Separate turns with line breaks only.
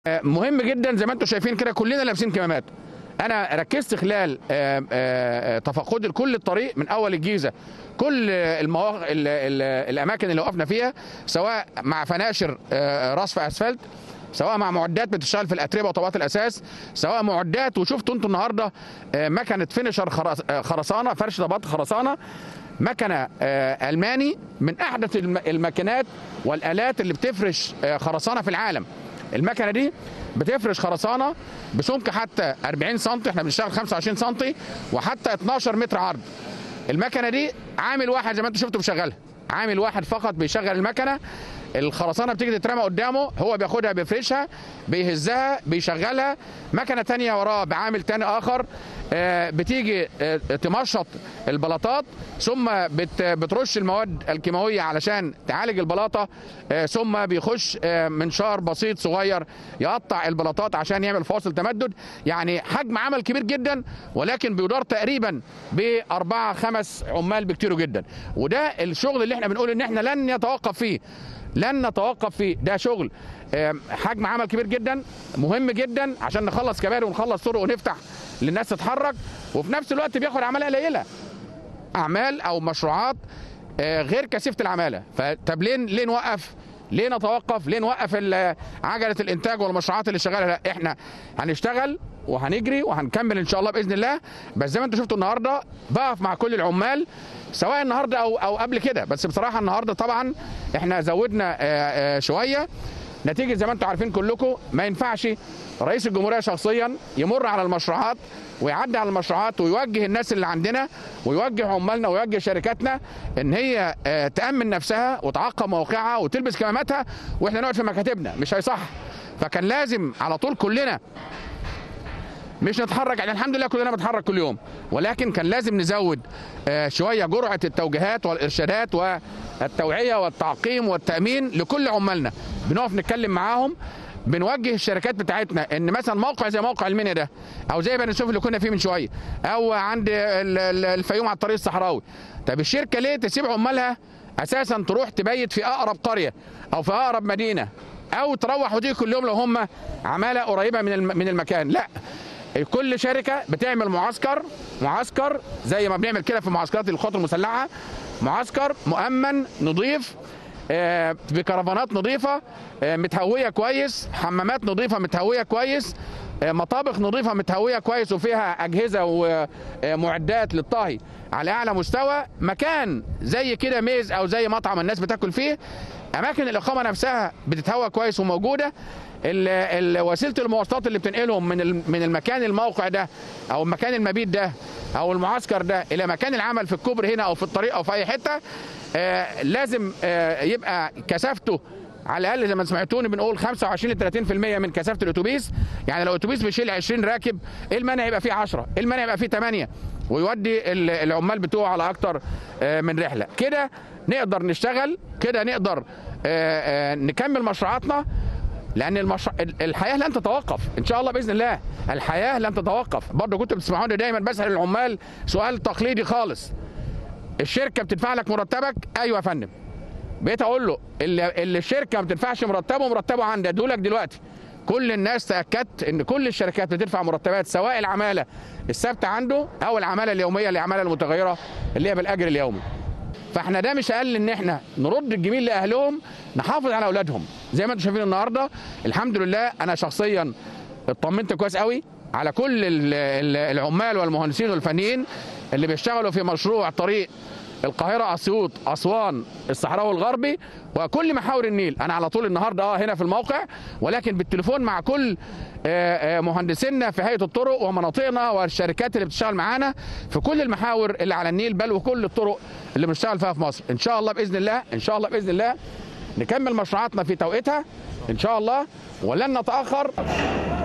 مهم جدا زي ما انتم شايفين كده كلنا لابسين كمامات انا ركزت خلال آه، آه، تفقدي لكل الطريق من اول الجيزه كل المواقع ال- ال- الاماكن اللي وقفنا فيها سواء مع فناشر آه، رصف اسفلت سواء مع معدات بتشتغل في الاتربه وطبقات الاساس سواء معدات وشفتوا انتوا النهارده آه، مكنه فينشر خرس- آه، خرسانه فرش طبقات خرسانه مكنه آه، الماني من احدث الم- الماكينات والالات اللي بتفرش آه، خرسانه في العالم المكنه دي بتفرش خرسانه بسمك حتى 40 سم احنا بنشتغل 25 سم وحتى 12 متر عرض المكنه دي عامل واحد زي ما انتم شفتوا بيشغلها عامل واحد فقط بيشغل المكنه الخرسانه بتيجي تترمى قدامه هو بياخدها بيفرشها بيهزها بيشغلها مكنه تانية وراه بعامل تاني اخر آه، بتيجي آه، تمشط البلاطات ثم بت- بترش المواد الكيماويه علشان تعالج البلاطه آه، ثم بيخش آه، منشار بسيط صغير يقطع البلاطات عشان يعمل فاصل تمدد يعني حجم عمل كبير جدا ولكن بيدار تقريبا باربعه خمس عمال بكتير جدا وده الشغل اللي احنا بنقول ان احنا لن يتوقف فيه لن نتوقف فيه ده شغل آم، حجم عمل كبير جدا مهم جدا عشان نخلص كباري ونخلص طرق ونفتح للناس تتحرك وفي نفس الوقت بياخد عماله قليله اعمال او مشروعات آه، غير كثيفه العماله فطب ليه ليه نوقف ليه نتوقف ليه نوقف ال- عجله الانتاج والمشروعات اللي شغاله لا احنا هنشتغل وهنجري وهنكمل ان شاء الله باذن الله بس زي ما انتم شفتوا النهارده بقف مع كل العمال سواء النهارده او او قبل كده بس بصراحه النهارده طبعا احنا زودنا آه، آه، شويه نتيجه زي ما انتم عارفين كلكم ما ينفعش رئيس الجمهوريه شخصيا يمر على المشروعات ويعدي على المشروعات ويوجه الناس اللي عندنا ويوجه عمالنا ويوجه شركاتنا ان هي آه، تامن نفسها وتعقم موقعها وتلبس كماماتها واحنا نقعد في مكاتبنا مش هيصح فكان لازم على طول كلنا مش نتحرك يعني الحمد لله كلنا بنتحرك كل يوم ولكن كان لازم نزود آه، شويه جرعه التوجيهات والارشادات والتوعيه والتعقيم والتامين لكل عمالنا بنقف نتكلم معاهم بنوجه الشركات بتاعتنا ان مثلا موقع زي موقع المنيا ده او زي بني سويف اللي كنا فيه من شويه او عند ال- ال- الفيوم على الطريق الصحراوي طب الشركه ليه تسيب عمالها اساسا تروح تبيت في اقرب قريه او في اقرب مدينه او تروح وتيجي كل يوم لو هم عماله قريبه من الم- من المكان لا كل شركه بتعمل معسكر معسكر زي ما بنعمل كده في معسكرات القوات المسلحه معسكر مؤمن نظيف آه، بكرفانات نظيفه آه، متهويه كويس حمامات نظيفه متهويه كويس آه، مطابخ نظيفه متهويه كويس وفيها اجهزه ومعدات للطهي على اعلى مستوى مكان زي كده ميز او زي مطعم الناس بتاكل فيه اماكن الاقامه نفسها بتتهوى كويس وموجوده ال- ال- وسيله المواصلات اللي بتنقلهم من ال- من المكان الموقع ده او المكان المبيت ده او المعسكر ده الى مكان العمل في الكوبري هنا او في الطريق او في اي حته آه لازم آه يبقى كثافته على الاقل زي ما سمعتوني بنقول 25 ل 30% من كثافه الاتوبيس يعني لو اتوبيس بيشيل 20 راكب ايه المانع يبقى فيه 10 ايه المانع يبقى فيه 8 ويودي ال- العمال بتوعه على اكتر آه، من رحله كده نقدر نشتغل كده نقدر آه، آه، نكمل مشروعاتنا لان المش... ال- الحياه لن تتوقف ان شاء الله باذن الله الحياه لن تتوقف برضه كنت بتسمعوني دايما بسال العمال سؤال تقليدي خالص الشركه بتدفع لك مرتبك ايوه يا فندم بقيت اقول له اللي, اللي الشركه ما بتدفعش مرتبه مرتبه عندي ادولك دلوقتي كل الناس تاكدت ان كل الشركات بتدفع مرتبات سواء العماله الثابته عنده او العماله اليوميه العماله المتغيره اللي هي بالاجر اليومي فاحنا ده مش اقل ان احنا نرد الجميل لاهلهم نحافظ على اولادهم زي ما انتم شايفين النهارده الحمد لله انا شخصيا اطمنت كويس قوي على كل ال- ال- العمال والمهندسين والفنيين اللي بيشتغلوا في مشروع طريق القاهره اسيوط اسوان الصحراوي الغربي وكل محاور النيل انا على طول النهارده اه هنا في الموقع ولكن بالتليفون مع كل آه، آه، مهندسينا في هيئه الطرق ومناطقنا والشركات اللي بتشتغل معانا في كل المحاور اللي على النيل بل وكل الطرق اللي بنشتغل فيها في مصر ان شاء الله باذن الله ان شاء الله باذن الله نكمل مشروعاتنا في توقيتها ان شاء الله ولن نتاخر